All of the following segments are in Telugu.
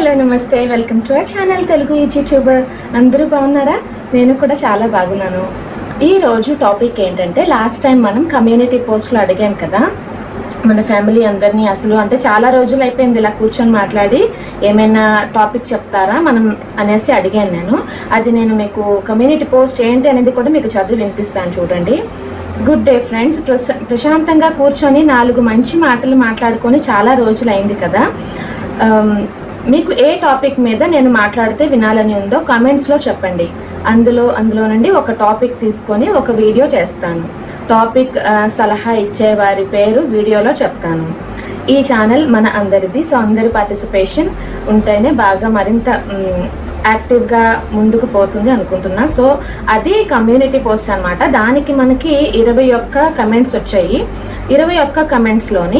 హలో నమస్తే welcome to our channel Telugu YouTuber అందరూ బాగున్నారా నేను కూడా చాలా బాగున్నాను ఈ రోజు టాపిక్ ఏంటంటే లాస్ట్ టైం మనం కమ్యూనిటీ పోస్ట్లో అడిగాం కదా మన ఫ్యామిలీ అందరినీ అసలు అంటే చాలా రోజులు అయిపోయింది ఇలా కూర్చొని మాట్లాడి ఏమైనా టాపిక్ చెప్తారా మనం అనేసి అడిగాను నేను అది నేను మీకు కమ్యూనిటీ పోస్ట్ ఏంటి అనేది కూడా మీకు చదివి వినిపిస్తాను చూడండి గుడ్ డే ఫ్రెండ్స్ ప్రశ ప్రశాంతంగా కూర్చొని నాలుగు మంచి మాటలు మాట్లాడుకొని చాలా రోజులు అయింది కదా Um, మీకు ఏ టాపిక్ మీద నేను మాట్లాడితే వినాలని ఉందో కామెంట్స్లో చెప్పండి అందులో అందులో నుండి ఒక టాపిక్ తీసుకొని ఒక వీడియో చేస్తాను టాపిక్ ఆ, సలహా ఇచ్చే వారి పేరు వీడియోలో చెప్తాను ఈ ఛానల్ మన అందరిది సో అందరి పార్టిసిపేషన్ ఉంటేనే బాగా మరింత మ్, యాక్టివ్గా ముందుకు పోతుంది అనుకుంటున్నా సో అది కమ్యూనిటీ పోస్ట్ అన్నమాట దానికి మనకి ఇరవై ఒక్క కమెంట్స్ వచ్చాయి ఇరవై ఒక్క కమెంట్స్లోని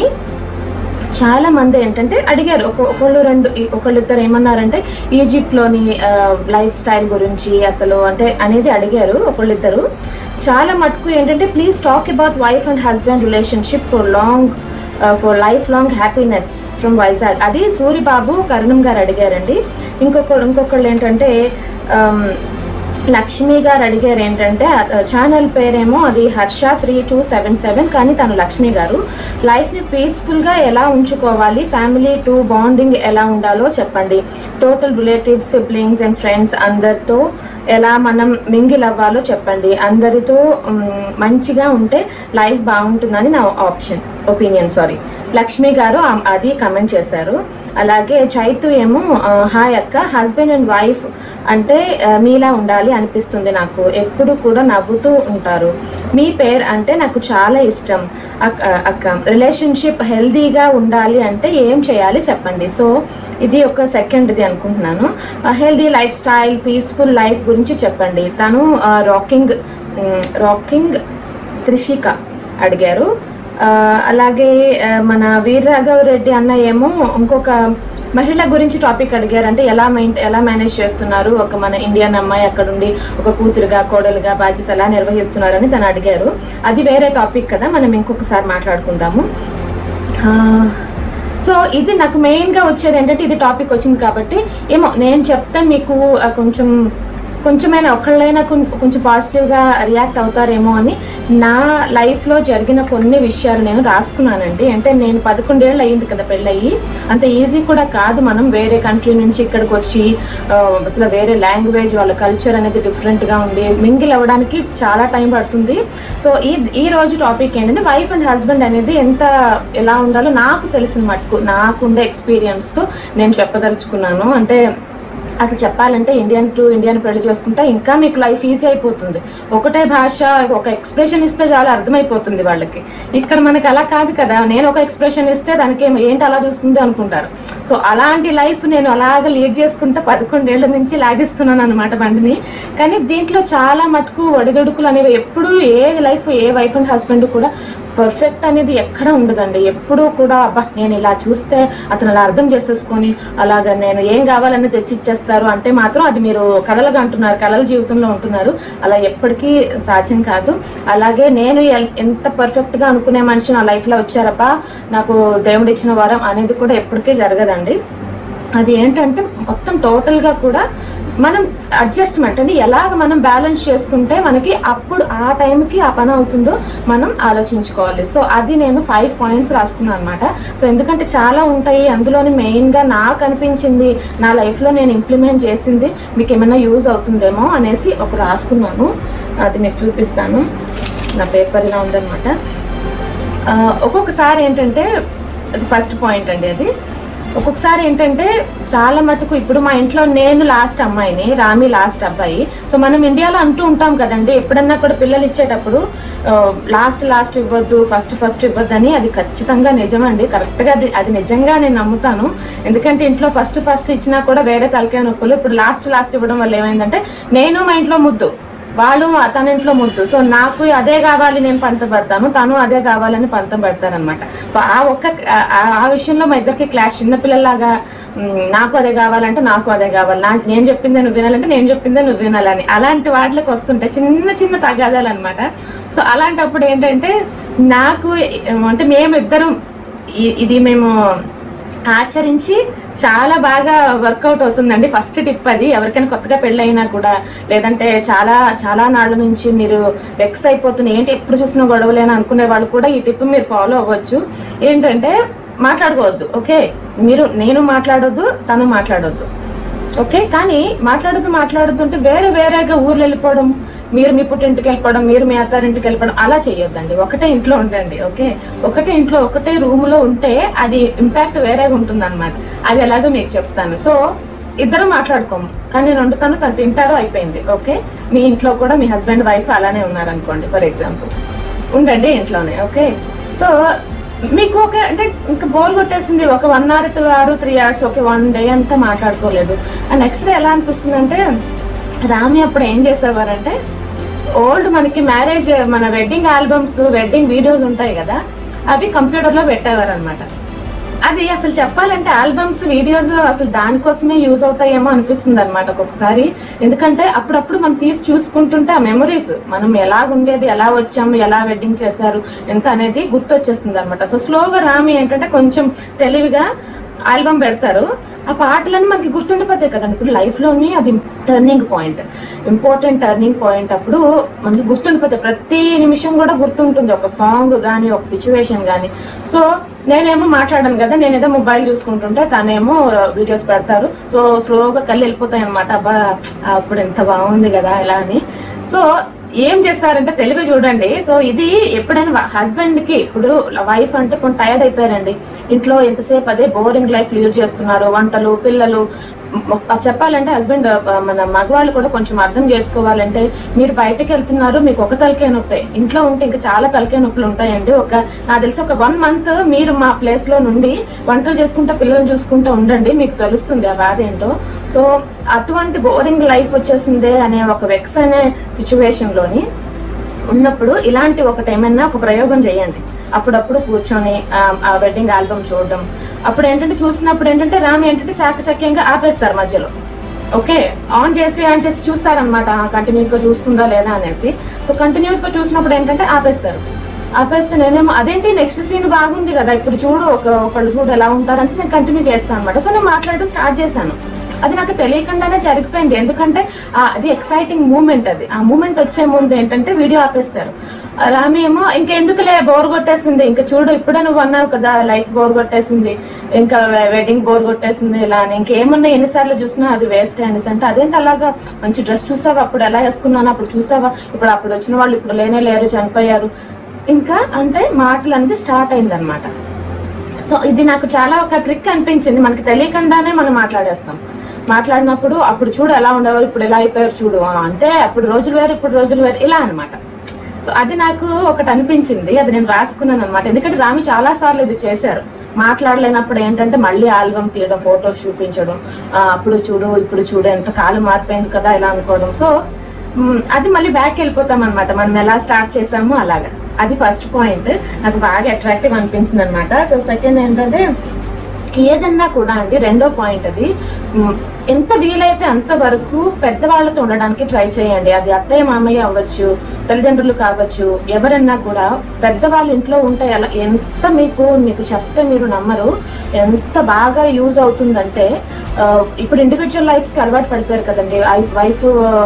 చాలా మంది ఏంటంటే అడిగారు ఒక ఒకళ్ళు రెండు ఈ- ఒకళ్ళు ఇద్దరు ఏమన్నారంటే ఈజిప్ట్లోని లైఫ్ స్టైల్ గురించి అసలు అంటే అనేది అడిగారు ఒకళ్ళిద్దరు చాలా మటుకు ఏంటంటే please talk about wife and husband relationship for long for life long happiness from Vizag అది సూరిబాబు కరుణం గారు అడిగారండి ఇంకొకళ్ళు ఇంకొకళ్ళు ఏంటంటే um, లక్ష్మి గారు అడిగారు ఏంటంటే ఆ ఛానల్ పేరేమో అది Harsha three two seven seven కానీ తను లక్ష్మి గారు లైఫ్ని పీస్ఫుల్గా ఎలా ఉంచుకోవాలి ఫ్యామిలీ టు బాండింగ్ ఎలా ఉండాలో చెప్పండి total relatives siblings and friends అందరితో ఎలా మనం మింగిల్ అవ్వాలో చెప్పండి అందరితో మ్, మంచిగా ఉంటే లైఫ్ బాగుంటుందని నా ఆప్షన్ ఒపీనియన్ సారీ లక్ష్మి గారు ఆ- అది కమెంట్ చేశారు అలాగే చైతు ఏమో ఆ, హాయ్ అక్క హస్బెండ్ అండ్ వైఫ్ అంటే ఆ, మీలా ఉండాలి అనిపిస్తుంది నాకు ఎప్పుడు కూడా నవ్వుతూ ఉంటారు మీ పేరు అంటే నాకు చాలా ఇష్టం అక్- ఆ, అక్క రిలేషన్షిప్ హెల్దీగా ఉండాలి అంటే ఏం చేయాలి చెప్పండి సో ఇది ఒక సెకండ్ది అనుకుంటున్నాను healthy life style peaceful life గురించి చెప్పండి తను రాకింగ్ రాకింగ్ త్రిషిక అడిగారు ఆ, అలాగే ఆ, మన వీరరాఘవ రెడ్డి అన్న ఏమో ఇంకొక మహిళ గురించి టాపిక్ అడిగారు అంటే ఎలా మెయిన్ ఎలా మేనేజ్ చేస్తున్నారు ఒక మన ఇండియన్ అమ్మాయి అక్కడ ఉండి ఒక కూతురుగా కోడలుగా బాధ్యత ఎలా నిర్వహిస్తున్నారని తను అడిగారు అది వేరే టాపిక్ కదా మనం ఇంకొకసారి మాట్లాడుకుందాము ఆ, సో ఇది నాకు మెయిన్గా వచ్చేది ఏంటంటే ఇది టాపిక్ వచ్చింది కాబట్టి ఏమో నేను చెప్తే మీకు ఆ, కొంచెం కొంచెమైనా ఒకళ్ళైనా కొం- కొంచెం పాజిటివ్గా రియాక్ట్ అవుతారేమో అని నా లైఫ్లో జరిగిన కొన్ని విషయాలు నేను రాసుకున్నానండి అంటే నేను పదకొండేళ్ళు అయ్యింది కదా పెళ్ళయి అంత ఈజీ కూడా కాదు మనం వేరే కంట్రీ నుంచి ఇక్కడికి వచ్చి ఆ, అసలు వేరే లాంగ్వేజ్ వాళ్ళ కల్చర్ అనేది డిఫరెంట్గా ఉండి మింగిల్ అవ్వడానికి చాలా టైం పడుతుంది సో ఈ ఈ రోజు టాపిక్ ఏంటంటే వైఫ్ అండ్ హస్బెండ్ అనేది ఎంత ఎలా ఉండాలో నాకు తెలిసిన మటుకు నాకుండే ఎక్స్పీరియన్స్తో నేను చెప్పదలుచుకున్నాను అంటే అసలు చెప్పాలంటే ఇండియన్ టు ఇండియన్ పెళ్లి చేసుకుంటే ఇంకా మీకు లైఫ్ ఈజీ అయిపోతుంది ఒకటే భాష ఒక ఎక్స్ప్రెషన్ ఇస్తే చాలా అర్థమైపోతుంది వాళ్ళకి ఇక్కడ మనకి అలా కాదు కదా నేను ఒక ఎక్స్ప్రెషన్ ఇస్తే దానికి ఏం- ఏంటి అలా చూస్తుంది అనుకుంటారు సో అలాంటి లైఫ్ నేను అలాగ లీడ్ చేసుకుంటే పదకొండేళ్ల నుంచి లాగిస్తున్నాను అనమాట బండిని కానీ దీంట్లో చాలా మటుకు ఒడిదుడుకులు అనేవి ఎప్పుడు ఏ లైఫ్ ఏ వైఫ్ అండ్ హస్బెండ్ కూడా పర్ఫెక్ట్ అనేది ఎక్కడ ఉండదండి ఎప్పుడూ కూడా అబ్బా నేను ఇలా చూస్తే అతను అలా అర్థం చేసేసుకొని అలాగ నేను ఏం కావాలని తెచ్చిచ్చేస్తారు అంటే మాత్రం అది మీరు కలలుగా అంటున్నారు కలల జీవితంలో ఉంటున్నారు అలా ఎప్పటికీ సాధ్యం కాదు అలాగే నేను ఎల్- ఎంత పర్ఫెక్ట్గా అనుకునే మనిషి నా లైఫ్లో వచ్చారబ్బా నాకు దేవుడు ఇచ్చిన వరం అనేది కూడా ఎప్పటికీ జరగదండి అది ఏంటంటే మొత్తం టోటల్గా కూడా మనం అడ్జస్ట్మెంట్ అంటే ఎలాగ మనం బ్యాలెన్స్ చేసుకుంటే మనకి అప్పుడు ఆ టైంకి ఆ పని అవుతుందో మనం ఆలోచించుకోవాలి సో అది నేను ఫైవ్ పాయింట్స్ రాసుకున్నాను అనమాట సో ఎందుకంటే చాలా ఉంటాయి అందులోని మెయిన్గా నాకు అనిపించింది నా లైఫ్లో నేను ఇంప్లిమెంట్ చేసింది మీకు ఏమైనా యూజ్ అవుతుందేమో అనేసి ఒక రాసుకున్నాను అది మీకు చూపిస్తాను నా పేపర్ ఇలా ఉందన్నమాట ఆ, ఒక్కొక్కసారి ఏంటంటే అది ఫస్ట్ పాయింట్ అండి అది ఒక్కొక్కసారి ఏంటంటే చాలా మటుకు ఇప్పుడు మా ఇంట్లో నేను లాస్ట్ అమ్మాయిని రామి లాస్ట్ అబ్బాయి సో మనం ఇండియాలో అంటూ ఉంటాం కదండి ఎప్పుడన్నా కూడా పిల్లలు ఇచ్చేటప్పుడు లాస్ట్ లాస్ట్ ఇవ్వద్దు ఫస్ట్ ఫస్ట్ ఇవ్వద్దని అది ఖచ్చితంగా నిజమండి కరెక్ట్గా అది అది నిజంగా నేను నమ్ముతాను ఎందుకంటే ఇంట్లో ఫస్ట్ ఫస్ట్ ఇచ్చినా కూడా వేరే తలకాయ నొప్పులు ఇప్పుడు లాస్ట్ లాస్ట్ ఇవ్వడం వల్ల ఏమైందంటే నేను మా ఇంట్లో ముద్దు వాళ్ళు తన ఇంట్లో ముద్దు సో నాకు అదే కావాలి నేను పంతం పడతాను తను అదే కావాలని పంతం పెడతాను అనమాట సో ఆ ఒక్క ఆ- ఆ విషయంలో మా ఇద్దరికి క్లాష్ చిన్నపిల్లలాగా మ్, నాకు అదే కావాలంటే నాకు అదే కావాలి నా నేను చెప్పిందే నువ్వు వినాలంటే నేను చెప్పిందే నువ్వు వినాలని అలాంటి వాటికి వస్తుంటాయి చిన్న చిన్న తగాదాలు అనమాట సో అలాంటప్పుడు ఏంటంటే నాకు అంటే మేమిద్దరం ఇ- ఇది మేము ఆచరించి చాలా బాగా వర్కౌట్ అవుతుందండి ఫస్ట్ టిప్ అది ఎవరికైనా కొత్తగా పెళ్ళైనా కూడా లేదంటే చాలా చాలా నాళ్ళ నుంచి మీరు వెక్స్ అయిపోతున్న ఏంటి ఎప్పుడు చూసినా గొడవలేని అనుకునే వాళ్ళు కూడా ఈ టిప్ మీరు ఫాలో అవ్వచ్చు ఏంటంటే మాట్లాడుకోవద్దు ఓకే మీరు నేను మాట్లాడొద్దు తను మాట్లాడొద్దు ఓకే కానీ మాట్లాడుతూ మాట్లాడుతూ ఉంటే వేరే వేరేగా ఊర్లు వెళ్ళిపోవడం మీరు మీ పుట్టింటికి వెళ్ళిపోవడం మీరు మీ అత్తారింటికి వెళ్ళిపోవడం అలా చేయొద్దండి ఒకటే ఇంట్లో ఉండండి ఓకే ఒకటే ఇంట్లో ఒకటే రూమ్లో ఉంటే అది ఇంపాక్ట్ వేరేగా ఉంటుంది అనమాట అది ఎలాగో మీకు చెప్తాను సో ఇద్దరు మాట్లాడుకోము కానీ నేను వండుతాను తను తింటారో అయిపోయింది ఓకే మీ ఇంట్లో కూడా మీ హస్బెండ్ వైఫ్ అలానే ఉన్నారనుకోండి ఫర్ ఎగ్జాంపుల్ ఉండండి ఇంట్లోనే ఓకే సో మీకు ఒక అంటే ఇంకా బోర్ కొట్టేసింది ఒక one hour two hour three hours okay one day అంతా మాట్లాడుకోలేదు ఆ నెక్స్ట్ డే ఎలా అనిపిస్తుంది అంటే రామి అప్పుడు ఏం చేసేవారంటే ఓల్డ్ మనకి మ్యారేజ్ మన వెడ్డింగ్ ఆల్బమ్స్ వెడ్డింగ్ వీడియోస్ ఉంటాయి కదా అవి కంప్యూటర్లో పెట్టేవారు అనమాట అది అసలు చెప్పాలంటే ఆల్బమ్స్ వీడియోస్ అసలు దానికోసమే యూజ్ అవుతాయేమో అనిపిస్తుంది అనమాట ఒక్కొక్కసారి ఎందుకంటే అప్పుడప్పుడు మనం తీసి చూసుకుంటుంటే ఆ మెమరీస్ మనం ఎలా ఉండేది ఎలా వచ్చాము ఎలా వెడ్డింగ్ చేశారు ఎంత అనేది గుర్తొచ్చేస్తుంది అనమాట సో స్లోగా రామి ఏంటంటే కొంచెం తెలివిగా ఆల్బమ్ పెడతారు ఆ పాటలన్నీ మనకి గుర్తుండిపోతాయి కదండి ఇప్పుడు లైఫ్లోని అది turning point important turning point అప్పుడు మనకి గుర్తుండిపోతాయి ప్రతి నిమిషం కూడా గుర్తుంటుంది ఒక సాంగ్ కానీ ఒక సిచ్యువేషన్ కానీ సో నేనేమో మాట్లాడాను కదా నేను ఏదో మొబైల్ చూసుకుంటుంటే తనేమో వీడియోస్ పెడతారు సో స్లోగా కళ్ళు వెళ్ళిపోతాయి అనమాట అబ్బా అప్పుడు ఎంత బాగుంది కదా ఇలా అని సో ఏం చేస్తారంటే తెలివి చూడండి సో ఇది ఎప్పుడైనా హస్బెండ్ కి ఇప్పుడు వైఫ్ అంటే కొంచెం టైర్డ్ అయిపోయారండి ఇంట్లో ఎంతసేపు అదే బోరింగ్ లైఫ్ లీడ్ చేస్తున్నారు వంటలు పిల్లలు మ- చెప్పాలంటే హస్బెండ్ మన మగవాళ్ళు కూడా కొంచెం అర్థం చేసుకోవాలంటే మీరు బయటకు వెళ్తున్నారు మీకు ఒక తలకాయ నొప్పి ఇంట్లో ఉంటే ఇంకా చాలా తలకాయ నొప్పులు ఉంటాయండి ఒక నాకు తెలిసి ఒక వన్ మంత్ మీరు మా ప్లేస్ లో నుండి వంటలు చేసుకుంటా పిల్లల్ని చూసుకుంటూ ఉండండి మీకు తెలుస్తుంది ఆ బాధ ఏంటో సో అటువంటి బోరింగ్ లైఫ్ వచ్చేసిందే అనే ఒక వెక్స్ అనే సిచ్యువేషన్ లోని ఉన్నప్పుడు ఇలాంటి ఒకటి ఏమైనా ఒక ప్రయోగం చేయండి అప్పుడప్పుడు కూర్చొని ఆ- ఆ వెడ్డింగ్ ఆల్బమ్ చూడడం అప్పుడు ఏంటంటే చూసినప్పుడు ఏంటంటే రామ్ ఏంటంటే చాకచక్యంగా ఆపేస్తారు మధ్యలో ఓకే ఆన్ చేసి ఆన్ చేసి చూస్తారనమాట కంటిన్యూస్ గా చూస్తుందా లేదా అనేసి సో కంటిన్యూస్ గా చూసినప్పుడు ఏంటంటే ఆపేస్తారు ఆపేస్తే నేనేమో అదేంటి నెక్స్ట్ సీన్ బాగుంది కదా ఇప్పుడు చూడు ఒక ఒకళ్ళు చూడు ఎలా ఉంటారని నేను కంటిన్యూ చేస్తాను అనమాట సో నేను మాట్లాడడం స్టార్ట్ చేశాను అది నాకు తెలియకుండానే జరిగిపోయింది ఎందుకంటే ఆ, అది ఎక్సైటింగ్ మూమెంట్ అది ఆ మూమెంట్ వచ్చే ముందు ఏంటంటే వీడియో ఆపేస్తారు ఆ రామి ఏమో ఇంకెందుకులే బోర్ కొట్టేసింది ఇంకా చూడు ఇప్పుడే నువ్వు అన్నావు కదా లైఫ్ బోర్ కొట్టేసింది ఇంకా వెడ్డింగ్ బోర్ కొట్టేసింది ఇలా అని ఇంకేమున్నా ఎన్నిసార్లు చూసినా అది వేస్ట్ అనేసి అంటే అదేంటి అలాగా మంచి డ్రెస్ చూసావా అప్పుడు ఎలా వేసుకున్నాను అప్పుడు చూసావా ఇప్పుడు అప్పుడు వచ్చిన వాళ్ళు ఇప్పుడు లేనే లేరు చనిపోయారు ఇంకా అంటే మాటలు అనేది స్టార్ట్ అయిందనమాట సో ఇది నాకు చాలా ఒక ట్రిక్ అనిపించింది మనకి తెలియకుండానే మనం మాట్లాడేస్తాం మాట్లాడినప్పుడు అప్పుడు చూడు ఎలా ఉండేవారు ఇప్పుడు ఎలా అయిపోయారు చూడు ఆ, అంతే అప్పుడు రోజులు వేరు ఇప్పుడు రోజులు వేరు ఇలా అన్నమాట సో అది నాకు ఒకటి అనిపించింది అది నేను రాసుకున్నాను అనమాట ఎందుకంటే రామి చాలా సార్లు ఇది చేశారు మాట్లాడలేనప్పుడు ఏంటంటే మళ్ళీ ఆల్బమ్ తీయడం ఫోటోస్ చూపించడం ఆ, అప్పుడు చూడు ఇప్పుడు చూడు ఎంత కాలం మారిపోయింది కదా ఇలా అనుకోవడం సో మ్, అది మళ్ళీ బ్యాక్ వెళ్ళిపోతాం అనమాట మనం ఎలా స్టార్ట్ చేసామో అలాగా అది ఫస్ట్ పాయింట్ నాకు బాగా అట్రాక్టివ్ అనిపించింది అనమాట సో సెకండ్ ఏంటంటే ఏదన్నా కూడా అండి రెండో పాయింట్ అది మ్, ఎంత వీలైతే అంత వరకు పెద్దవాళ్ళతో ఉండడానికి ట్రై చేయండి అది అత్తయ్య మామయ్య అవ్వచ్చు తల్లిదండ్రులు కావచ్చు ఎవరన్నా కూడా పెద్దవాళ్ళ ఇంట్లో ఉంటే ఎలా ఎంత మీకు మీకు చెప్తే మీరు నమ్మరు ఎంత బాగా యూజ్ అవుతుందంటే ఆ, ఇప్పుడు ఇండివిజువల్ లైఫ్స్కి అలవాటు పడిపోయారు కదండి వైఫ్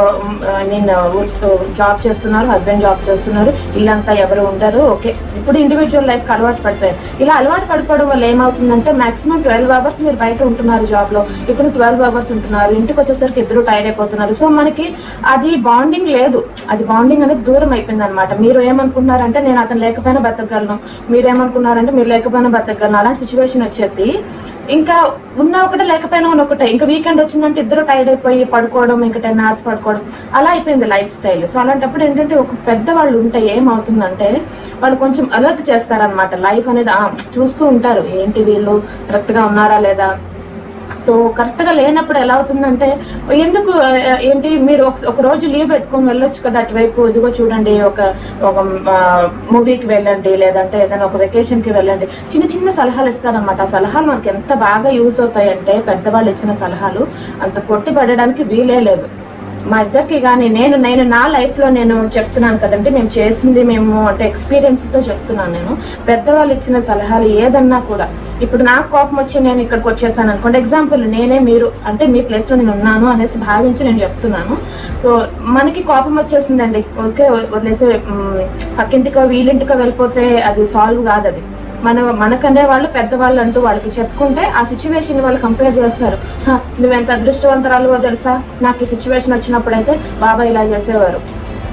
నేను జాబ్ చేస్తున్నారు హస్బెండ్ జాబ్ చేస్తున్నారు ఇల్లంతా ఎవరు ఉండరు ఓకే ఇప్పుడు ఇండివిజువల్ లైఫ్కి అలవాటు పడిపోయారు ఇలా అలవాటు పడిపోవడం వల్ల ఏమవుతుందంటే మాక్సిమం ట్వెల్వ్ అవర్స్ మీరు బయట ఉంటున్నారు జాబ్లో ఇతను ట్వెల్వ్ అవర్స్ ఉంటున్నారు ఇంటికి వచ్చేసరికి ఇద్దరు టైర్డ్ అయిపోతున్నారు సో మనకి అది బాండింగ్ లేదు అది బాండింగ్ అనేది దూరం అయిపోయింది అనమాట మీరు ఏమనుకుంటున్నారంటే నేను అతను లేకపోయినా బతకగలను మీరు ఏమనుకున్నారంటే మీరు లేకపోయినా బతకగలను అలాంటి సిచ్యువేషన్ వచ్చేసి ఇంకా ఉన్న ఒకటే లేకపోయినా ఉన్న ఒకటే ఇంకా వీకెండ్ వచ్చిందంటే ఇద్దరు టైర్డ్ అయిపోయి పడుకోవడం ఇంకా టెన్ అవర్స్ పడుకోవడం అలా అయిపోయింది లైఫ్ స్టైల్ సో అలాంటప్పుడు ఏంటంటే ఒక పెద్ద వాళ్ళు ఉంటే ఏమవుతుందంటే వాళ్ళు కొంచెం అలర్ట్ చేస్తారనమాట లైఫ్ అనేది ఆ, చూస్తూ ఉంటారు ఏంటి వీళ్ళు కరెక్ట్గా ఉన్నారా లేదా సో కరెక్ట్గా లేనప్పుడు ఎలా అవుతుందంటే ఎందుకు ఆ, ఏంటి మీరు ఒక ఒక రోజు లీవ్ పెట్టుకొని వెళ్ళొచ్చు కదా అటువైపు ఇదిగో చూడండి ఒక ఒక మూవీకి వెళ్ళండి లేదంటే ఏదైనా ఒక వెకేషన్కి వెళ్ళండి చిన్న చిన్న సలహాలు ఇస్తారనమాట ఆ సలహాలు మనకి ఎంత బాగా యూజ్ అవుతాయంటే పెద్దవాళ్ళు ఇచ్చిన సలహాలు అంత కొట్టి పడడానికి వీలే లేదు మా ఇద్దరికి కానీ నేను నేను నా లైఫ్లో నేను చెప్తున్నాను కదండి మేము చేసింది మేము అంటే ఎక్స్పీరియన్స్తో చెప్తున్నాను నేను పెద్దవాళ్ళు ఇచ్చిన సలహాలు ఏదన్నా కూడా ఇప్పుడు నాకు కోపం వచ్చి నేను ఇక్కడికి వచ్చేసాను అనుకోండి ఎగ్జాంపుల్ నేనే మీరు అంటే మీ ప్లేస్లో నేను ఉన్నాను అనేసి భావించి నేను చెప్తున్నాను సో మనకి కోపం వచ్చేసిందండి ఓకే వదిలేసి మ్, పక్కింటికో వీళ్ళింటికో వెళ్ళిపోతే అది సాల్వ్ కాదు అది మన మనకనే వాళ్ళు పెద్దవాళ్ళు అంటూ వాళ్ళకి చెప్పుకుంటే ఆ సిచ్యువేషన్ వాళ్ళు కంపేర్ చేస్తారు "హ, నువ్వెంత అదృష్టవంతరాలువో తెలుసా నాకు ఈ సిచ్యువేషన్ వచ్చినప్పుడు అయితే బాబా ఇలా చేసేవారు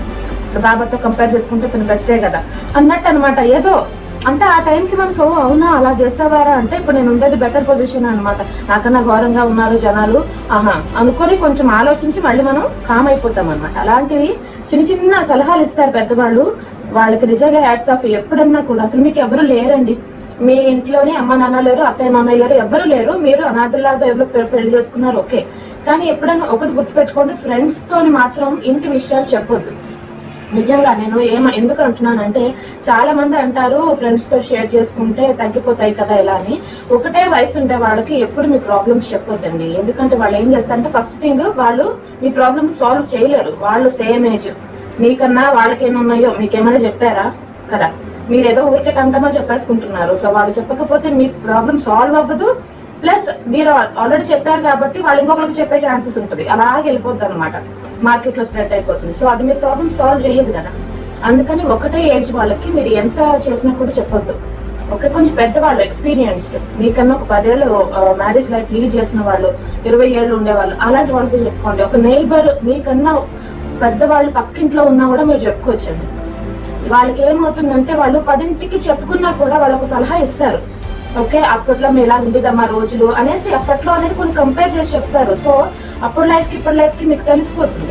బాబాతో కంపేర్ చేసుకుంటే తను బెస్టే కదా అన్నట్టు అనమాట ఏదో అంటే ఆ టైంకి మనకు "ఓ, అవునా అలా చేసేవారా అంటే ఇప్పుడు నేను ఉండేది బెటర్ పొజిషన్ అనమాట నాకన్నా ఘోరంగా ఉన్నారు జనాలు ఆహా అనుకొని కొంచెం ఆలోచించి మళ్ళీ మనం కామ్ అయిపోతాం అనమాట అలాంటివి చిన్న చిన్న సలహాలు ఇస్తారు పెద్దవాళ్ళు వాళ్ళకి నిజంగా హ్యాట్స్ ఆఫ్ ఎప్పుడన్నా కూడా అసలు మీకు ఎవరు లేరండి మీ ఇంట్లోనే అమ్మ నాన్న లేరు అత్తయ్య మామయ్య లేరు ఎవరు లేరు మీరు అనాథలాగా ఎవరు పె- పెళ్లి చేసుకున్నారు ఓకే కానీ ఎప్పుడైనా ఒకటి గుర్తుపెట్టుకోండి ఫ్రెండ్స్ తోని మాత్రం ఇంటి విషయాలు చెప్పొద్దు నిజంగా నేను ఏమ ఎందుకు అంటున్నానంటే చాలా మంది అంటారు ఫ్రెండ్స్ తో షేర్ చేసుకుంటే తగ్గిపోతాయి కదా ఇలా అని ఒకటే వయసు ఉండే వాళ్ళకి ఎప్పుడు మీ ప్రాబ్లమ్స్ చెప్పొద్దండి ఎందుకంటే వాళ్ళు ఏం చేస్తారంటే ఫస్ట్ థింగ్ వాళ్ళు మీ ప్రాబ్లమ్ సాల్వ్ చేయలేరు వాళ్ళు సేమ్ ఏజ్ మీకన్నా వాళ్ళకి ఏమి ఉన్నాయో మీకేమైనా చెప్పారా కదా మీరు ఏదో ఊరికే టంటమో చెప్పేసుకుంటున్నారు సో వాళ్ళు చెప్పకపోతే మీ ప్రాబ్లం సాల్వ్ అవ్వదు ప్లస్ మీరు ఆల్రెడీ చెప్పారు కాబట్టి వాళ్ళు ఇంకొకరికి చెప్పే ఛాన్సెస్ ఉంటుంది అలాగే వెళ్ళిపోద్ది అనమాట మార్కెట్ లో స్ప్రెడ్ అయిపోతుంది సో అది మీ ప్రాబ్లమ్ సాల్వ్ చేయదు కదా అందుకని ఒకటే ఏజ్ వాళ్ళకి మీరు ఎంత చేసినా కూడా చెప్పొద్దు ఓకే కొంచెం పెద్దవాళ్ళు ఎక్స్పీరియన్స్డ్ మీకన్నా ఒక పదేళ్ళు మ్యారేజ్ లైఫ్ లీడ్ చేసిన వాళ్ళు ఇరవై ఏళ్ళు ఉండేవాళ్ళు అలాంటి వాళ్ళతో చెప్పుకోండి ఒక నైబర్ మీకన్నా పెద్దవాళ్ళు పక్కింట్లో ఉన్నా కూడా మీరు చెప్పుకోవచ్చండి వాళ్ళకి ఏమవుతుందంటే వాళ్ళు పదింటికి చెప్పుకున్నా కూడా వాళ్ళు ఒక సలహా ఇస్తారు ఓకే అప్పట్లో మేము ఇలా ఉండేదమ్మా రోజులు అనేసి అప్పట్లో అనేది కొన్ని కంపేర్ చేసి చెప్తారు సో అప్పుడు లైఫ్ కి ఇప్పటి లైఫ్ కి మీకు తెలిసిపోతుంది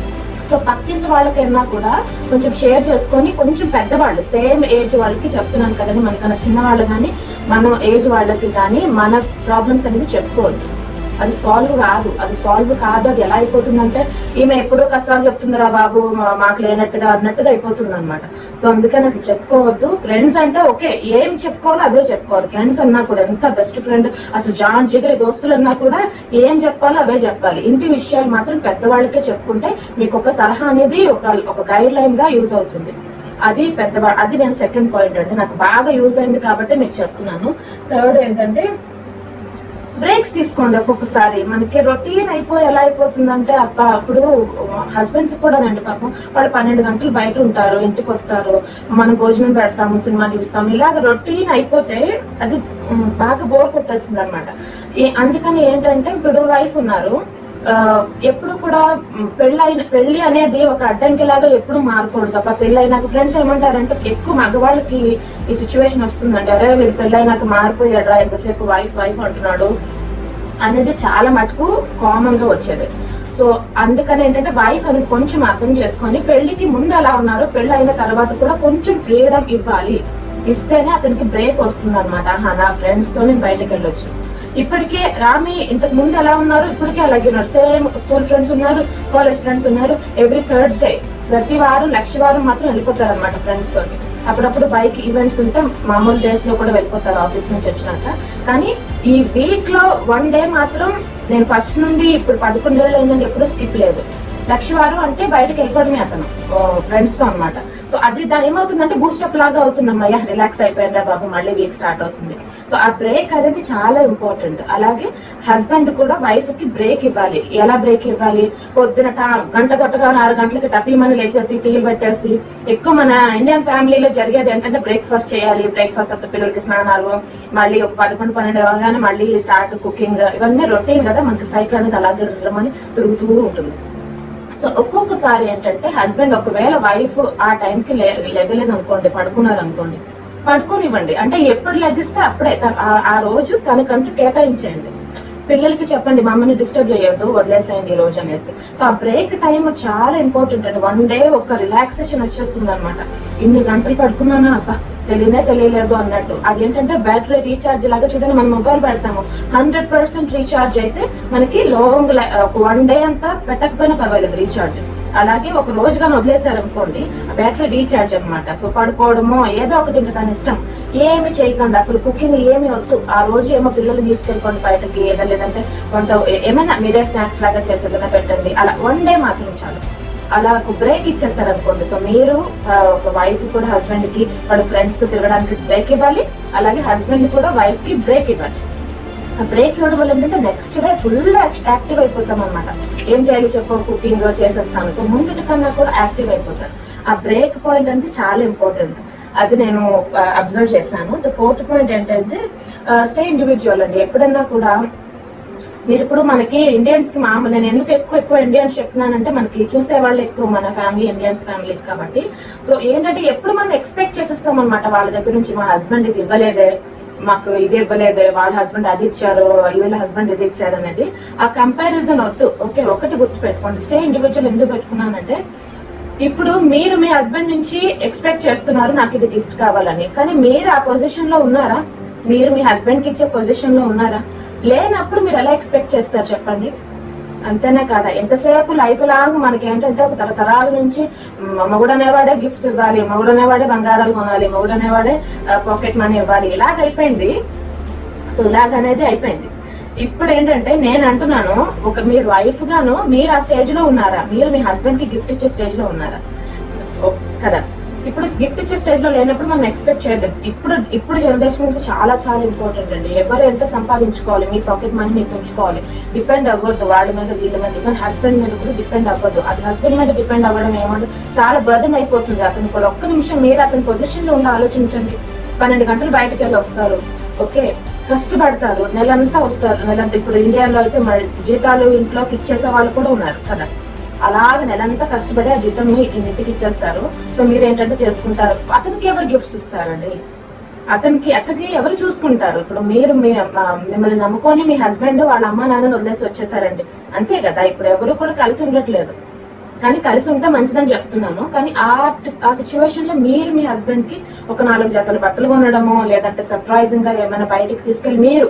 సో పక్కింటి వాళ్ళకైనా కూడా కొంచెం షేర్ చేసుకొని కొంచెం పెద్దవాళ్ళు సేమ్ ఏజ్ వాళ్ళకి చెప్తున్నాను కదండి మనకన్నా చిన్నవాళ్ళు కానీ మన ఏజ్ వాళ్ళకి కానీ మన ప్రాబ్లమ్స్ అనేది చెప్పుకోవద్దు అది సాల్వ్ కాదు అది సాల్వ్ కాదు అది ఎలా అయిపోతుందంటే ఈమె ఎప్పుడో కష్టాలు చెప్తుందిరా బాబు మా- మాకు లేనట్టుగా అన్నట్టుగా అయిపోతుంది అనమాట సో అందుకని అసలు చెప్పుకోవద్దు ఫ్రెండ్స్ అంటే ఓకే ఏం చెప్పుకోవాలో అదే చెప్పుకోవాలి ఫ్రెండ్స్ అన్నా కూడా ఎంత బెస్ట్ ఫ్రెండ్ అసలు జాన్ జిగరి దోస్తులు అన్నా కూడా ఏం చెప్పాలో అవే చెప్పాలి ఇంటి విషయాలు మాత్రం పెద్దవాళ్ళకే చెప్పుకుంటే మీకు ఒక సలహా అనేది ఒక ఒక గైడ్ లైన్ గా యూజ్ అవుతుంది అది పెద్దవా అది నేను సెకండ్ పాయింట్ అండి నాకు బాగా యూజ్ అయింది కాబట్టి మీకు చెప్తున్నాను థర్డ్ ఏంటంటే బ్రేక్స్ తీసుకోండి ఒక్కొక్కసారి మనకి రొటీన్ అయిపోయి ఎలా అయిపోతుందంటే అప్ప అప్పుడు హస్బెండ్స్ కూడా నండి పాపం వాళ్ళు పన్నెండు గంటలు బయట ఉంటారు ఇంటికి వస్తారు మనం భోజనం పెడతాము సినిమా చూస్తాము ఇలాగ రొటీన్ అయిపోతే అది ఉమ్, బాగా బోర్ కొట్టేస్తుంది అనమాట అందుకని ఏంటంటే ఇప్పుడు వైఫ్ ఉన్నారు ఆ, ఎప్పుడు కూడా మ్, పెళ్ళైన పెళ్లి అనేది ఒక అడ్డంకిలాగా ఎప్పుడు మారకూడదు తప్ప పెళ్ళైనాక ఫ్రెండ్స్ ఏమంటారంటే ఎక్కువ మగవాళ్ళకి ఈ సిచ్యువేషన్ వస్తుందండి అరే వీడు పెళ్ళైనాక మారిపోయాడు ఎంతసేపు వైఫ్ వైఫ్ అంటున్నాడు అనేది చాలా మటుకు కామన్ గా వచ్చేది సో అందుకని ఏంటంటే వైఫ్ అనేది కొంచెం అర్థం చేసుకొని పెళ్లికి ముందు ఎలా ఉన్నారో పెళ్లి అయిన తర్వాత కూడా కొంచెం ఫ్రీడమ్ ఇవ్వాలి ఇస్తేనే అతనికి బ్రేక్ వస్తుంది అనమాట నా ఫ్రెండ్స్ తో నేను బయటకు వెళ్ళొచ్చు ఇప్పటికే రామి ఇంతకు ముందు ఎలా ఉన్నారు ఇప్పటికే అలాగే ఉన్నారు సేమ్ స్కూల్ ఫ్రెండ్స్ ఉన్నారు కాలేజ్ ఫ్రెండ్స్ ఉన్నారు ఎవ్రీ థర్స్డే ప్రతి వారం లక్ష వారం మాత్రం వెళ్ళిపోతారు అనమాట ఫ్రెండ్స్ తోటి అప్పుడప్పుడు బైక్ ఈవెంట్స్ ఉంటే మామూలు డేస్ లో కూడా వెళ్ళిపోతారు ఆఫీస్ నుంచి వచ్చినాక కానీ ఈ వీక్ లో వన్ డే మాత్రం నేను ఫస్ట్ నుండి ఇప్పుడు పదకొండేళ్ళు అయిందండి ఎప్పుడూ స్కిప్ లేదు లక్ష వారం అంటే బయటకు వెళ్ళిపోవడమే అతను ఫ్రెండ్స్ తో అన్నమాట సో అది దాని ఏమవుతుందంటే బూస్టప్ లాగా అవుతుంది అమ్మయ్య రిలాక్స్ అయిపోయిందా బాబు మళ్ళీ వీక్ స్టార్ట్ అవుతుంది సో ఆ బ్రేక్ అనేది చాలా ఇంపార్టెంట్ అలాగే హస్బెండ్ కూడా వైఫ్ కి బ్రేక్ ఇవ్వాలి ఎలా బ్రేక్ ఇవ్వాలి పొద్దున టా- గంట కొట్టగా ఆరు గంటలకి టపీమని లేచేసి టీలు పెట్టేసి ఎక్కువ మన ఇండియన్ ఫ్యామిలీలో జరిగేది ఏంటంటే బ్రేక్ఫాస్ట్ చేయాలి బ్రేక్ఫాస్ట్ అప్పుడు పిల్లలకి స్నానాలు మళ్ళీ ఒక పదకొండు పన్నెండు అవగానే మళ్ళీ స్టార్ట్ కుకింగ్ ఇవన్నీ రొటీన్ కదా మనకి సైకిల్ అనేది అలాగే రమ్మని తిరుగుతూ ఉంటుంది సో ఒక్కొక్కసారి ఏంటంటే హస్బెండ్ ఒకవేళ వైఫ్ ఆ టైంకి లెగలేదు అనుకోండి పడుకున్నారు అనుకోండి పడుకోనివ్వండి అంటే ఎప్పుడు లెగిస్తే అప్పుడే తన- ఆ- ఆ రోజు తనకంటూ కేటాయించండి పిల్లలకి చెప్పండి మమ్మల్ని డిస్టర్బ్ చేయొద్దు వదిలేసేయండి ఈ రోజు అనేసి సో ఆ బ్రేక్ టైం చాలా ఇంపార్టెంట్ అండి వన్ డే ఒక రిలాక్సేషన్ వచ్చేస్తుంది అనమాట ఇన్ని గంటలు పడుకున్నానా అబ్బా తెలియనే తెలియలేదు అన్నట్టు అదేంటంటే బ్యాటరీ రీఛార్జ్ లాగా చూడండి మనం మొబైల్ పెడతాము హండ్రెడ్ పర్సెంట్ రీఛార్జ్ అయితే మనకి లాంగ్ ఒక వన్ డే అంతా పెట్టకపోయినా పర్వాలేదు రీఛార్జ్ అలాగే ఒక రోజు కానీ వదిలేశారు అనుకోండి బ్యాటరీ రీఛార్జ్ అనమాట సో పడుకోవడమో ఏదో ఒకటి ఇంకా తన ఇష్టం ఏమి చేయకండి అసలు కుకింగ్ ఏమి వద్దు ఆ రోజు ఏమో పిల్లలు తీసుకెళ్ళిపోండి బయటకి ఏదో లేదంటే వంట ఏ- ఏమైనా మీరే స్నాక్స్ లాగా చేసేదైనా పెట్టండి అలా వన్ డే మాత్రం చాలు అలా ఒక బ్రేక్ ఇచ్చేస్తారు అనుకోండి సో మీరు ఆ, ఒక వైఫ్ కూడా హస్బెండ్ కి వాళ్ళ ఫ్రెండ్స్ తో తిరగడానికి బ్రేక్ ఇవ్వాలి అలాగే హస్బెండ్ కూడా వైఫ్ కి బ్రేక్ ఇవ్వాలి ఆ బ్రేక్ ఇవ్వడం వల్ల ఏంటంటే నెక్స్ట్ డే ఫుల్ యాక్టివ్ అయిపోతాం అనమాట ఏం చేయాలి చెప్పు కుకింగ్ చేసేస్తాను సో ముందుటి కన్నా కూడా యాక్టివ్ అయిపోతారు ఆ బ్రేక్ పాయింట్ అనేది చాలా ఇంపార్టెంట్ అది నేను అబ్జర్వ్ చేశాను ద ఫోర్త్ పాయింట్ ఏంటంటే స్టే ఇండివిజువల్ అండి ఎప్పుడన్నా కూడా మీరు ఇప్పుడు మనకి ఇండియన్స్ కి మామూలు నేను ఎందుకు ఎక్కువ ఎక్కువ ఇండియన్స్ చెప్తున్నానంటే మనకి చూసే వాళ్ళు ఎక్కువ మన ఫ్యామిలీ ఇండియన్స్ ఫ్యామిలీస్ కాబట్టి సో ఏంటంటే ఎప్పుడు మనం ఎక్స్పెక్ట్ చేసేస్తాం అనమాట వాళ్ళ దగ్గర నుంచి మా హస్బెండ్ ఇది ఇవ్వలేదే మాకు ఇది ఇవ్వలేదే వాళ్ళ హస్బెండ్ అది ఇచ్చారు వీళ్ళ హస్బెండ్ ఇది ఇచ్చారు అనేది ఆ కంపారిజన్ వద్దు ఓకే ఒకటి గుర్తు పెట్టుకోండి స్టే ఇండివిజువల్ ఎందుకు పెట్టుకున్నానంటే ఇప్పుడు మీరు మీ హస్బెండ్ నుంచి ఎక్స్పెక్ట్ చేస్తున్నారు నాకు ఇది గిఫ్ట్ కావాలని కానీ మీరు ఆ పొజిషన్ లో ఉన్నారా మీరు మీ హస్బెండ్ కి ఇచ్చే పొజిషన్ లో ఉన్నారా లేనప్పుడు మీరు ఎలా ఎక్స్పెక్ట్ చేస్తారు చెప్పండి అంతేనే కాదా ఎంతసేపు లైఫ్ లాగా మనకి ఏంటంటే ఒక తరతరాల నుంచి మ- మగుడు అనేవాడే గిఫ్ట్స్ ఇవ్వాలి మగుడు అనేవాడే బంగారాలు కొనాలి మగుడు అనేవాడే పాకెట్ మనీ ఇవ్వాలి ఇలాగ అయిపోయింది సో ఇలాగ అనేది అయిపోయింది ఇప్పుడు ఏంటంటే నేను అంటున్నాను ఒక మీరు వైఫ్ గాను మీరు ఆ స్టేజ్ లో ఉన్నారా మీరు మీ హస్బెండ్ కి గిఫ్ట్ ఇచ్చే స్టేజ్ లో ఉన్నారా ఓ- కదా ఇప్పుడు గిఫ్ట్ ఇచ్చే స్టేజ్ లో లేనప్పుడు మనం ఎక్స్పెక్ట్ చేయద్దు ఇప్పుడు ఇప్పుడు జనరేషన్ చాలా చాలా ఇంపార్టెంట్ అండి ఎవరు ఎంత సంపాదించుకోవాలి మీ పాకెట్ మనీ మీకు ఉంచుకోవాలి డిపెండ్ అవ్వద్దు వాళ్ళ మీద వీళ్ళ మీద ఈవెన్ హస్బెండ్ మీద కూడా డిపెండ్ అవ్వద్దు అది హస్బెండ్ మీద డిపెండ్ అవ్వడం ఏమంటే చాలా బర్డెన్ అయిపోతుంది అతను కూడా ఒక్క నిమిషం మీరు అతని పొజిషన్ లో ఉండి ఆలోచించండి పన్నెండు గంటలు బయటకు వెళ్ళి వస్తారు ఓకే కష్టపడతారు నెలంతా వస్తారు నెలంతా ఇప్పుడు ఇండియాలో అయితే మరి జీతాలు ఇంట్లోకి ఇచ్చేసే వాళ్ళు కూడా ఉన్నారు కదా అలాగ నెలంతా కష్టపడి ఆ జీతం మీ ఇంటికి ఇచ్చేస్తారు సో మీరు ఏంటంటే చేసుకుంటారు అతనికి ఎవరు గిఫ్ట్స్ ఇస్తారండి అతనికి అతనికి ఎవరు చూసుకుంటారు ఇప్పుడు మీరు మీ ఆ, మిమ్మల్ని నమ్ముకొని మీ హస్బెండ్ వాళ్ళ అమ్మ నాన్నని వదిలేసి వచ్చేసారండి అంతే కదా ఇప్పుడు ఎవరు కూడా కలిసి ఉండట్లేదు కానీ కలిసి ఉంటే మంచిదని చెప్తున్నాను కానీ ఆ ఆ సిచ్యువేషన్ లో మీరు మీ హస్బెండ్ కి ఒక నాలుగు జతలు బట్టలు కొనడమో లేదంటే సర్ప్రైజింగ్ గా ఏమైనా బయటికి తీసుకెళ్ళి మీరు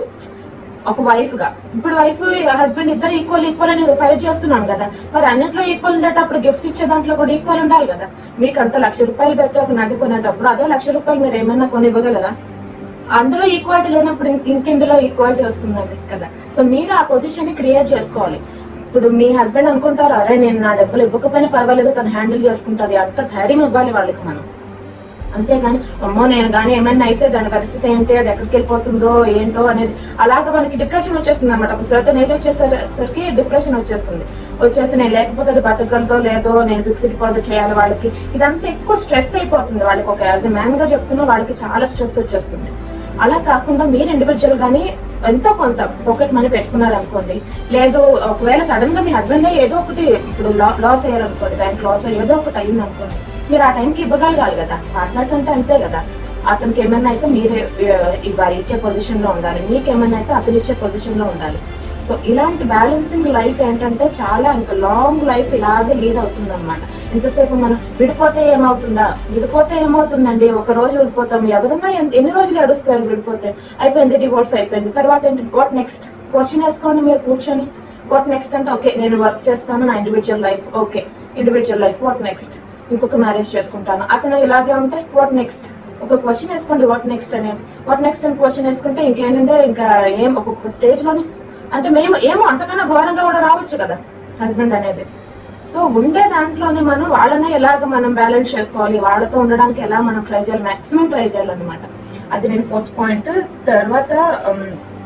ఒక వైఫ్ గా ఇప్పుడు వైఫ్ హస్బెండ్ ఇద్దరు ఈక్వల్ ఈక్వల్ అని ఫైట్ చేస్తున్నాం కదా మరి అన్నిట్లో ఈక్వల్ ఉండేటప్పుడు గిఫ్ట్స్ ఇచ్చే దాంట్లో కూడా ఈక్వల్ ఉండాలి కదా మీకు అంత లక్ష రూపాయలు పెట్టి ఒక నగ కొనేటప్పుడు అదే లక్ష రూపాయలు మీరు ఏమైనా కొని ఇవ్వగలరా అందులో ఈక్వాలిటీ లేనప్పుడు ఇంక- ఇంకెందులో ఈక్వాలిటీ వస్తుందండి కదా సో మీరు ఆ పొజిషన్ ని క్రియేట్ చేసుకోవాలి ఇప్పుడు మీ హస్బెండ్ అనుకుంటారు అరే నేను నా డబ్బులు ఇవ్వకపోయినా పర్వాలేదు తను హ్యాండిల్ చేసుకుంటుంది అంత ధైర్యం ఇవ్వాలి వాళ్ళకి మనం అంతేగాని అమ్మో నేను కానీ ఏమైనా అయితే దాని పరిస్థితి ఏంటి అది ఎక్కడికి వెళ్ళిపోతుందో ఏంటో అనేది అలాగ మనకి డిప్రెషన్ వచ్చేస్తుంది అనమాట ఒక సర్టన్ ఏజ్ వచ్చేసరికి డిప్రెషన్ వచ్చేస్తుంది వచ్చేసి నేను లేకపోతే అది బతకగలదో లేదో నేను ఫిక్స్డ్ డిపాజిట్ చేయాలి వాళ్ళకి ఇదంతా ఎక్కువ స్ట్రెస్ అయిపోతుంది వాళ్ళకి ఒక యాజ్ ఎ మ్యాన్ గా చెప్తున్నా వాళ్ళకి చాలా స్ట్రెస్ వచ్చేస్తుంది అలా కాకుండా మీరు ఇండివిజువల్ గానీ ఎంతో కొంత పాకెట్ మనీ పెట్టుకున్నారు అనుకోండి లేదు ఒకవేళ సడన్ గా మీ హస్బెండ్ ఏదో ఒకటి ఇప్పుడు లాస్ అయ్యారు అనుకోండి బ్యాంక్ లాస్ ఏదో ఒకటి అయ్యింది అనుకోండి మీరు ఆ టైంకి ఇవ్వగలగాలి కదా పార్ట్నర్స్ అంటే అంతే కదా అతనికి ఏమైనా అయితే మీరే ఆ, ఇవ్వాలి ఇచ్చే పొజిషన్ లో ఉండాలి మీకు ఏమైనా అయితే అతను ఇచ్చే పొజిషన్ లో ఉండాలి సో ఇలాంటి బ్యాలెన్సింగ్ లైఫ్ ఏంటంటే చాలా ఇంకా లాంగ్ లైఫ్ ఇలాగే లీడ్ అవుతుంది అనమాట ఇంతసేపు మనం విడిపోతే ఏమవుతుందా విడిపోతే ఏమవుతుందండి ఒక రోజు విడిపోతాం ఎవరన్నా ఎన్- ఎన్ని రోజులు ఏడుస్తారు విడిపోతే అయిపోయింది డివోర్స్ అయిపోయింది తర్వాత ఏంటి వాట్ నెక్స్ట్ క్వశ్చన్ వేసుకోండి మీరు కూర్చొని వాట్ నెక్స్ట్ అంటే ఓకే నేను వర్క్ చేస్తాను నా individual life okay individual life what next ఇంకొక మ్యారేజ్ చేసుకుంటాను అతను ఇలాగే ఉంటే వాట్ నెక్స్ట్ ఒక క్వశ్చన్ వేసుకోండి వాట్ నెక్స్ట్ అనేది వాట్ నెక్స్ట్ అని క్వశ్చన్ వేసుకుంటే ఇంకేంటంటే ఇంకా ఏం ఒక్కొక్క స్టేజ్ లోనే అంటే మేము ఏమో అంతకన్నా ఘోరంగా కూడా రావచ్చు కదా హస్బెండ్ అనేది సో ఉండే దాంట్లోనే మనం వాళ్ళనే ఎలాగ మనం బ్యాలెన్స్ చేసుకోవాలి వాళ్ళతో ఉండడానికి ఎలా మనం ట్రై చేయాలి మాక్సిమం ట్రై చేయాలన్నమాట అది నేను ఫోర్త్ పాయింట్ తర్వాత ఉమ్,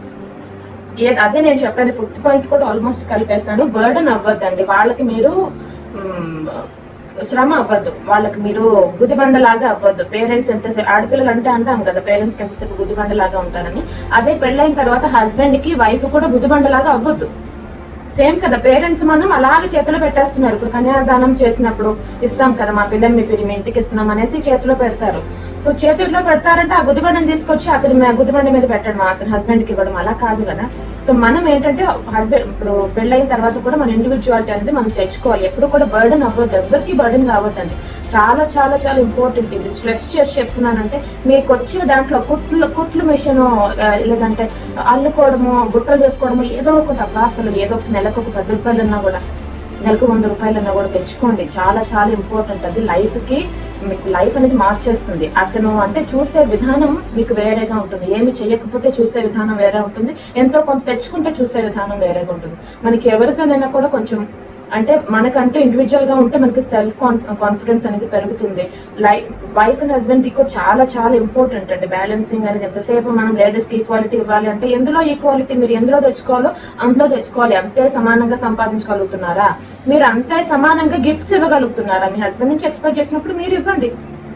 ఏ- అదే నేను చెప్పాను ఫిఫ్త్ పాయింట్ కూడా ఆల్మోస్ట్ కలిపేశాను బర్డన్ అవ్వద్దండి వాళ్ళకి మీరు ఉమ్, శ్రమ అవ్వద్దు వాళ్ళకి మీరు గుదిబండలాగా అవ్వద్దు పేరెంట్స్ ఎంతసేపు ఆడపిల్లలు అంటే అంటాం కదా పేరెంట్స్ కి ఎంతసేపు గుదిబండలాగా ఉంటారని అదే పెళ్ళైన తర్వాత హస్బెండ్ కి వైఫ్ కూడా గుదిబండలాగా అవ్వద్దు సేమ్ కదా పేరెంట్స్ మనం అలాగే చేతిలో పెట్టేస్తున్నారు ఇప్పుడు కన్యాదానం చేసినప్పుడు ఇస్తాం కదా మా పిల్లల్ని మీ పిల్ల- మీ ఇంటికి ఇస్తున్నాం అనేసి చేతిలో పెడతారు సో చేతిలో పెడతారంటే ఆ గుదిబండని తీసుకొచ్చి అతని మీ- గుదిబండ మీద పెట్టడం అతని హస్బెండ్ కి ఇవ్వడం అలా కాదు కదా సో మనం ఏంటంటే హస్బెండ్ ఇప్పుడు పెళ్ళైన తర్వాత కూడా మన ఇండివిజువాలిటీ అనేది మనం తెచ్చుకోవాలి ఎప్పుడు కూడా బర్డెన్ అవ్వద్దు ఎవరికి బర్డెన్ కావద్దండి చాలా చాలా చాలా ఇంపార్టెంట్ ఇది స్ట్రెస్ చేసి చెప్తున్నానంటే మీకు వచ్చే దాంట్లో కుట్లు కుట్లు మిషన్ లేదంటే అల్లుకోవడము బుట్టలు చేసుకోవడము ఏదో ఒకటి అబ్బా అసలు ఏదో ఒక నెలకు ఒక పది రూపాయలు ఉన్నా కూడా నెలకు వంద రూపాయలన్నా కూడా తెచ్చుకోండి చాలా చాలా ఇంపార్టెంట్ అది లైఫ్కి మీకు లైఫ్ అనేది మార్చేస్తుంది అతను అంటే చూసే విధానం మీకు వేరేగా ఉంటుంది ఏమి చేయకపోతే చూసే విధానం వేరే ఉంటుంది ఎంతో కొంత తెచ్చుకుంటే చూసే విధానం వేరేగా ఉంటుంది మనకి ఎవరితోనైనా కూడా కొంచెం అంటే మనకంటూ ఇండివిజువల్ గా ఉంటే మనకి సెల్ఫ్ కాన్ఫిడెన్స్ అనేది పెరుగుతుంది life wife and husband equal చాలా చాలా ఇంపార్టెంట్ అండి బ్యాలెన్సింగ్ అనేది ఎంతసేపు మనం లేడీస్ కి ఈక్వాలిటీ ఇవ్వాలి అంటే ఎందులో ఈక్వాలిటీ మీరు ఎందులో తెచ్చుకోవాలో అందులో తెచ్చుకోవాలి అంతే సమానంగా సంపాదించగలుగుతున్నారా మీరు అంతే సమానంగా గిఫ్ట్స్ ఇవ్వగలుగుతున్నారా మీ హస్బెండ్ నుంచి ఎక్స్పెక్ట్ చేసినప్పుడు మీరు ఇవ్వండి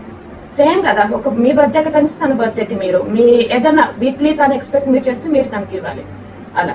సేమ్ కదా ఒక మీ బర్త్డేకి తనిస్తే తన బర్త్డేకి మీరు మీ ఏదైనా వీక్లీ తను ఎక్స్పెక్ట్ మీరు చేస్తే మీరు తనకి ఇవ్వాలి అలా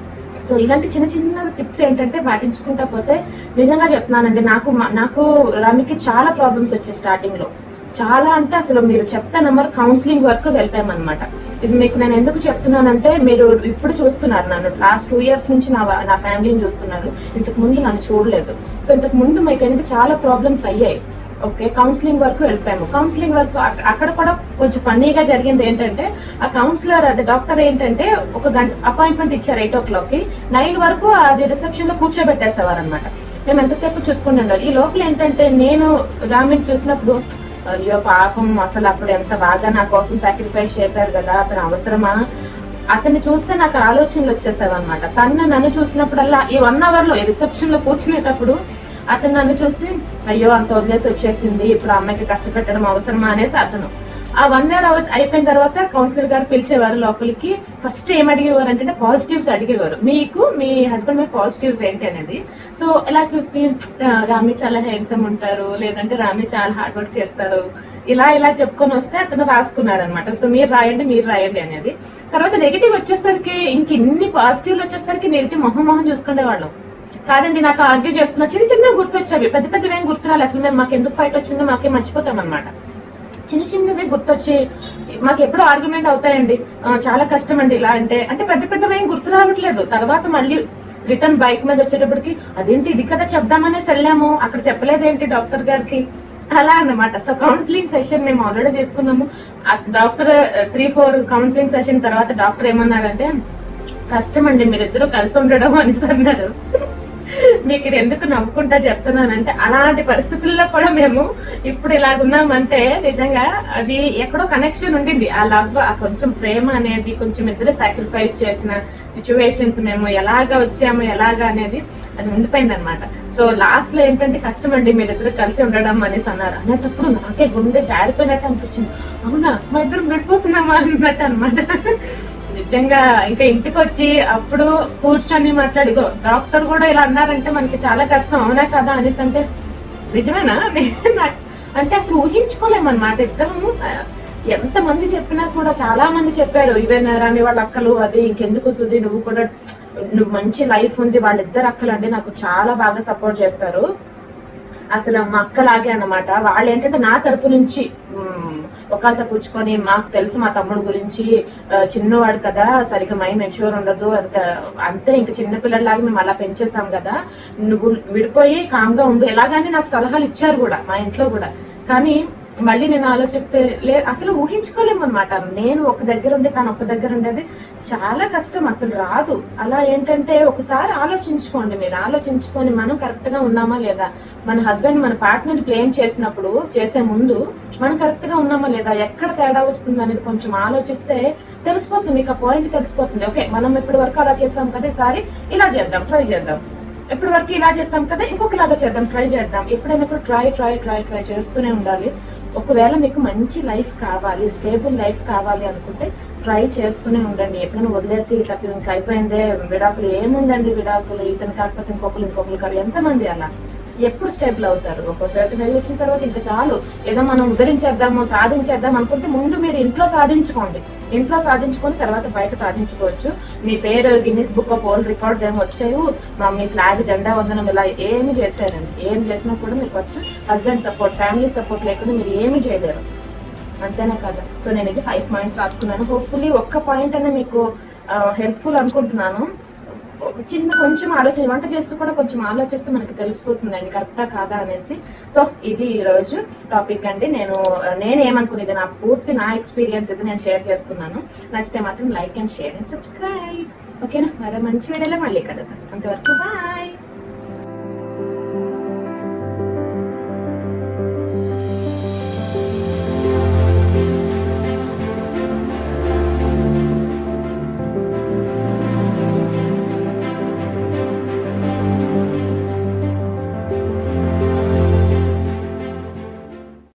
సో ఇలాంటి చిన్న చిన్న టిప్స్ ఏంటంటే పాటించుకుంటా పోతే నిజంగా చెప్తున్నానండి నాకు మా- నాకు రమికి చాలా ప్రాబ్లమ్స్ వచ్చాయి స్టార్టింగ్ లో చాలా అంటే అసలు మీరు చెప్తే నెంబర్ కౌన్సిలింగ్ వరకు వెళ్ళిపోయామన్నమాట ఇది మీకు నేను ఎందుకు చెప్తున్నానంటే మీరు ఇప్పుడు చూస్తున్నారు నన్ను లాస్ట్ టూ ఇయర్స్ నుంచి నా వా- నా ఫ్యామిలీని చూస్తున్నారు ఇంతకు ముందు నన్ను చూడలేదు సో ఇంతకు ముందు మీకు ఏంటంటే చాలా ప్రాబ్లమ్స్ అయ్యాయి ఓకే కౌన్సిలింగ్ వరకు వెళ్ళిపోయాము కౌన్సిలింగ్ వరకు అక్క- అక్కడ కూడా కొంచెం ఫన్నీగా జరిగింది ఏంటంటే ఆ కౌన్సిలర్ అది డాక్టర్ ఏంటంటే ఒక గంట అపాయింట్మెంట్ ఇచ్చారు ఎయిట్ ఓ క్లాక్ కి నైన్ వరకు అది రిసెప్షన్ లో కూర్చోబెట్టేసేవారు అనమాట మేము ఎంతసేపు చూసుకుని ఉండాలి ఈ లోపల ఏంటంటే నేను రామిని చూసినప్పుడు అయ్యో పాపం అసలు అప్పుడు ఎంత బాగా నా కోసం సాక్రిఫైస్ చేశారు కదా అతను అవసరమా అతన్ని చూస్తే నాకు ఆలోచనలు వచ్చేసావు అనమాట తను నన్ను చూసినప్పుడల్లా ఈ వన్ అవర్ లో రిసెప్షన్ లో కూర్చునేటప్పుడు అతను నన్ను చూసి అయ్యో అంత వదిలేసి వచ్చేసింది ఇప్పుడు ఆ అమ్మాయికి కష్టపెట్టడం అవసరమా అనేసి అతను ఆ వన్ ఇయర్ అయిపోయిన తర్వాత కౌన్సిలర్ గారు పిలిచేవారు లోపలికి ఫస్ట్ ఏం అడిగేవారు అంటే పాజిటివ్స్ అడిగేవారు మీకు మీ హస్బెండ్ మీద పాజిటివ్స్ ఏంటి అనేది సో ఇలా చూసి ఆ, రామి చాలా హ్యాండ్సమ్ ఉంటారు లేదంటే రామి చాలా హార్డ్ వర్క్ చేస్తారు ఇలా ఇలా చెప్పుకొని వస్తే అతను రాసుకున్నారు అనమాట సో మీరు రాయండి మీరు రాయండి అనేది తర్వాత నెగిటివ్ వచ్చేసరికి ఇంక ఇన్ని పాజిటివ్లు వచ్చేసరికి నెగిటివ్ మొహం మొహం చూసుకునేవాళ్ళం కాదండి నాతో ఆర్గ్యూ చేస్తున్నా చిన్న చిన్న గుర్తొచ్చేవి పెద్ద పెద్దవి ఏం గుర్తురాలి అసలు మేము మాకు ఎందుకు ఫైట్ వచ్చిందో మాకే మర్చిపోతాం అనమాట చిన్న చిన్నవి గుర్తొచ్చి మాకు ఎప్పుడు ఆర్గ్యుమెంట్ అవుతాయండి ఆ, చాలా కష్టం అండి ఇలా అంటే అంటే పెద్ద పెద్దవి ఏం గుర్తు రావట్లేదు తర్వాత మళ్ళీ రిటర్న్ బైక్ మీద వచ్చేటప్పటికి అదేంటి ఇది కదా చెప్దామనేసి వెళ్ళాము అక్కడ చెప్పలేదేంటి డాక్టర్ గారికి అలా అన్నమాట సో కౌన్సిలింగ్ సెషన్ మేము ఆల్రెడీ తీసుకున్నాము ఆ doctor three four counselling session తర్వాత డాక్టర్ ఏమన్నారంటే కష్టం అండి మీరిద్దరూ కలిసి ఉండడం అనేసి అన్నారు మీకు ఇది ఎందుకు నవ్వుకుంటా చెప్తున్నానంటే అలాంటి పరిస్థితుల్లో కూడా మేము ఇప్పుడు ఇలా ఉన్నామంటే నిజంగా అది ఎక్కడో కనెక్షన్ ఉండింది ఆ లవ్ ఆ కొంచెం ప్రేమ అనేది కొంచెం ఇద్దరు సాక్రిఫైస్ చేసిన సిచ్యువేషన్స్ మేము ఎలాగా వచ్చాము ఎలాగా అనేది అది ఉండిపోయింది అనమాట సో లాస్ట్ లో ఏంటంటే కష్టం అండి మీరిద్దరు కలిసి ఉండడం అనేసి అన్నారు అనేటప్పుడు నాకే గుండె జారిపోయినట్టు అనిపించింది అవునా మా ఇద్దరు విడిపోతున్నామా అన్నట్టు అనమాట నిజంగా ఇంకా ఇంటికి వచ్చి అప్పుడు కూర్చొని మాట్లాడిగో డాక్టర్ కూడా ఇలా అన్నారంటే మనకి చాలా కష్టం అవునా కదా అనేసి అంటే నిజమేనా నే- నాకు- అంటే అసలు ఊహించుకోలేమన్నమాట ఇద్దరము ఆ, ఎంత మంది చెప్పినా కూడా చాలా మంది చెప్పారు ఈవెన్ రాని వాళ్ళ అక్కలు అది ఇంకెందుకు సుధి నువ్వు కూడా నువ్వు మంచి లైఫ్ ఉంది వాళ్ళిద్దరు అక్కలు అంటే నాకు చాలా బాగా సపోర్ట్ చేస్తారు అసలు మా అక్కలాగే అన్నమాట వాళ్ళు ఏంటంటే నా తరపు నుంచి మ్, ఒకళ్ళతో కూర్చుకొని మాకు తెలుసు మా తమ్ముడు గురించి ఆ, చిన్నవాడు కదా సరిగ్గా మైండ్ మెచ్యూర్ ఉండదు అంత అంతే ఇంకా చిన్న పిల్లలాగా మేము అలా పెంచేసాం కదా నువ్వు విడిపోయి కామ్గా ఉండు ఎలాగని నాకు సలహాలు ఇచ్చారు కూడా మా ఇంట్లో కూడా కానీ మళ్ళీ నేను ఆలోచిస్తే లే అసలు ఊహించుకోలేము అనమాట నేను ఒక దగ్గర ఉండి తను ఒక దగ్గర ఉండేది చాలా కష్టం అసలు రాదు అలా ఏంటంటే ఒకసారి ఆలోచించుకోండి మీరు ఆలోచించుకొని మనం కరెక్ట్ గా ఉన్నామా లేదా మన హస్బెండ్ మన పార్ట్నర్ బ్లేమ్ చేసినప్పుడు చేసే ముందు మనం కరెక్ట్ గా ఉన్నామా లేదా ఎక్కడ తేడా వస్తుంది అనేది కొంచెం ఆలోచిస్తే తెలిసిపోతుంది మీకు ఆ పాయింట్ తెలిసిపోతుంది ఓకే మనం ఇప్పటి వరకు అలా చేసాం కదా ఈసారి ఇలా చేద్దాం ట్రై చేద్దాం ఇప్పటి వరకు ఇలా చేస్తాం కదా ఇంకొకలాగా చేద్దాం ట్రై చేద్దాం ఎప్పుడైనా కూడా ట్రై ట్రై ట్రై ట్రై చేస్తూనే ఉండాలి ఒకవేళ మీకు మంచి లైఫ్ కావాలి స్టేబుల్ లైఫ్ కావాలి అనుకుంటే ట్రై చేస్తూనే ఉండండి ఎప్పుడైనా వదిలేసి ఇట్లా ఇంకా అయిపోయిందే విడాకులు ఏముందండి విడాకులు ఇతను కాకపోతే ఇంకొకరు ఇంకొకరు కాదు ఎంతమంది అలా ఎప్పుడు స్టేబుల్ అవుతారు ఒక సర్టన్ ఏజ్ వచ్చిన తర్వాత ఇంకా చాలు ఏదో మనం ఉద్ధరించేద్దాము సాధించేద్దాం అనుకుంటే ముందు మీరు ఇంట్లో సాధించుకోండి ఇంట్లో సాధించుకొని తర్వాత బయట సాధించుకోవచ్చు మీ పేరు Guinness book of world records ఏమి వచ్చాయి మా మీ ఫ్లాగ్ జెండా వందనం ఇలా ఏమి చేశారండి ఏం చేసినా కూడా మీరు first husband support family support లేకుండా మీరు ఏమి చేయలేరు అంతేనా కదా సో నేను ఇది ఫైవ్ పాయింట్స్ రాసుకున్నాను హోప్ఫుల్లీ ఒక్క పాయింట్ అనే మీకు హెల్ప్ఫుల్ అనుకుంటున్నాను చిన్న కొంచెం ఆలోచన వంట చేస్తూ కూడా కొంచెం ఆలోచిస్తే మనకి తెలిసిపోతుందండి కరెక్టా కాదా అనేసి సో ఇది ఈ రోజు టాపిక్ అండి నేను నేను ఏమనుకునేది నా పూర్తి నా ఎక్స్పీరియన్స్ ఇది నేను షేర్ చేసుకున్నాను నచ్చితే మాత్రం like and share and subscribe ఓకేనా మరో మంచి వీడియోలో మళ్ళీ కలుద్దాం అంతవరకు బాయ్